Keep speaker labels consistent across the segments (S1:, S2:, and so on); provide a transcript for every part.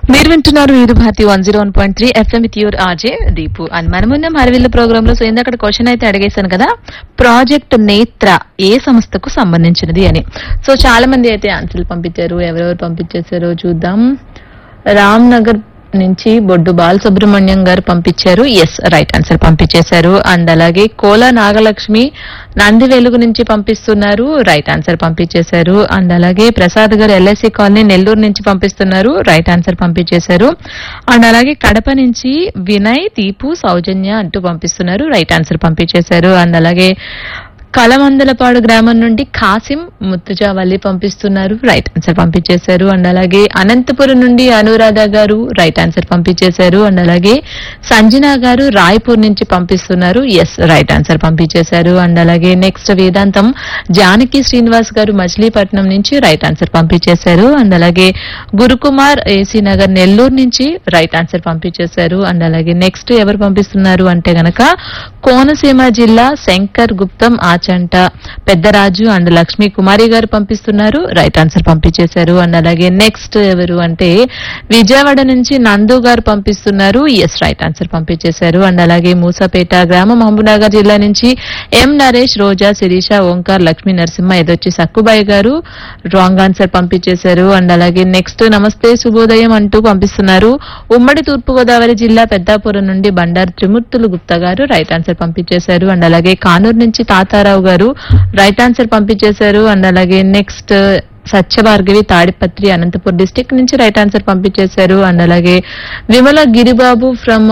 S1: మీరు వింటున్నారు వీరు Bharati one zero one point three FM with your RJ Deepu and మనమున్న హరివిల్లు ప్రోగ్రామ్ లో సో ఇందాక క్వశ్చన్ అయితే అడిగేశాను కదా ప్రాజెక్ట్ నేత్ర ఏ సంస్థకు సంబంధించినది అని సో చాలా మంది అయితే ఆన్సర్లు పంపించారు ఎవరెవరు పంపించేశారో చూద్దాం రామ్ నగర్ నుంచి బొడ్డు బాలసుబ్రహ్మణ్యం గారు పంపించారు ఎస్ రైట్ ఆన్సర్ పంపించేశారు అండ్ అలాగే కోల నాగలక్ష్మి నంది వెలుగు నుంచి పంపిస్తున్నారు రైట్ ఆన్సర్ పంపించేశారు అండ్ అలాగే ప్రసాద్ గారు ఎల్ఐసి కాలనీ నెల్లూరు నుంచి పంపిస్తున్నారు రైట్ ఆన్సర్ పంపించేశారు అండ్ అలాగే కడప నుంచి వినయ్ దీపు సౌజన్య అంటూ పంపిస్తున్నారు రైట్ ఆన్సర్ పంపించేశారు అండ్ అలాగే కలమందలపాడు గ్రామం నుండి కాసిం ముత్తుజావల్లి పంపిస్తున్నారు రైట్ ఆన్సర్ పంపించేశారు అండ్ అలాగే అనంతపురం నుండి అనురాధ గారు రైట్ ఆన్సర్ పంపించేశారు అండ్ అలాగే సంజన గారు రాయ్పూర్ నుంచి పంపిస్తున్నారు ఎస్ రైట్ ఆన్సర్ పంపించేశారు అండ్ అలాగే నెక్స్ట్ వేదాంతం జానకి శ్రీనివాస్ గారు మచిలీపట్నం నుంచి రైట్ ఆన్సర్ పంపించేశారు అండ్ అలాగే గురుకుమార్ ఏసీ నగర్ నెల్లూరు నుంచి రైట్ ఆన్సర్ పంపించేశారు అండ్ అలాగే నెక్స్ట్ ఎవరు పంపిస్తున్నారు అంటే గనక కోనసీమ జిల్లా శంకర్ గుప్తం ఆచంట పెద్దరాజు అండ్ లక్ష్మీ కుమారి గారు పంపిస్తున్నారు రైట్ ఆన్సర్ పంపించేశారు అండ్ అలాగే నెక్స్ట్ ఎవరు అంటే విజయవాడ నుంచి నందు గారు పంపిస్తున్నారు ఎస్ రైట్ ఆన్సర్ పంపించేశారు అండ్ అలాగే మూసాపేట గ్రామం మహబూబ్నగర్ జిల్లా నుంచి ఎం నరేష్ రోజా శిరీష ఓంకార్ లక్ష్మీ నరసింహ ఎదొచ్చి సక్కుబాయి గారు రాంగ్ ఆన్సర్ పంపించేశారు అండ్ అలాగే నెక్స్ట్ నమస్తే శుభోదయం అంటూ పంపిస్తున్నారు ఉమ్మడి తూర్పుగోదావరి జిల్లా పెద్దాపురం నుండి బండారు త్రిమూర్తులు గుప్తా గారు రైట్ ఆన్సర్ పంపించేశారు అండ్ అలాగే కానూరు నుంచి తాతారావు గారు రైట్ ఆన్సర్ పంపించేశారు అండ్ అలాగే నెక్స్ట్ సత్యభార్గవి తాడిపత్రి అనంతపూర్ డిస్టిక్ నుంచి రైట్ ఆన్సర్ పంపించేశారు అండ్ అలాగే విమల గిరిబాబు ఫ్రమ్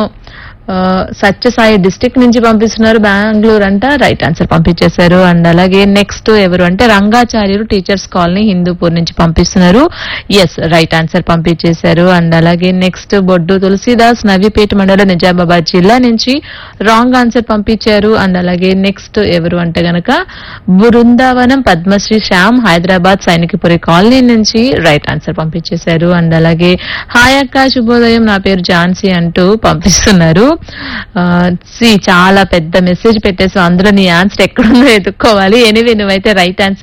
S1: సత్యసాయి డిస్టిక్ నుంచి పంపిస్తున్నారు బెంగళూరు అంట రైట్ ఆన్సర్ పంపించేశారు అండ్ అలాగే నెక్స్ట్ ఎవరు అంటే రంగాచార్యులు టీచర్స్ కాలనీ హిందూపూర్ నుంచి పంపిస్తున్నారు ఎస్ రైట్ ఆన్సర్ పంపించేశారు అండ్ అలాగే నెక్స్ట్ బొడ్డు తులసిదాస్ నవీపేట మండలం నిజామాబాద్ జిల్లా నుంచి రాంగ్ ఆన్సర్ పంపించారు అండ్ అలాగే నెక్స్ట్ ఎవరు అంటే గనక బృందావనం పద్మశ్రీ శ్యామ్ హైదరాబాద్ సైనికపురి కాలనీ నుంచి రైట్ ఆన్సర్ పంపించేశారు అండ్ అలాగే హాయ్ అక్క శుభోదయం నా పేరు ఝాన్సీ అంటూ పంపిస్తున్నారు ఆ, see, చాలా పెద్ద మెసేజ్ పెట్టేసి అందులో నీ ఆన్సర్ ఎక్కడుందో ఎదుక్కోవాలి ఎనివే నువ్వైతే రైట్ ఆన్సర్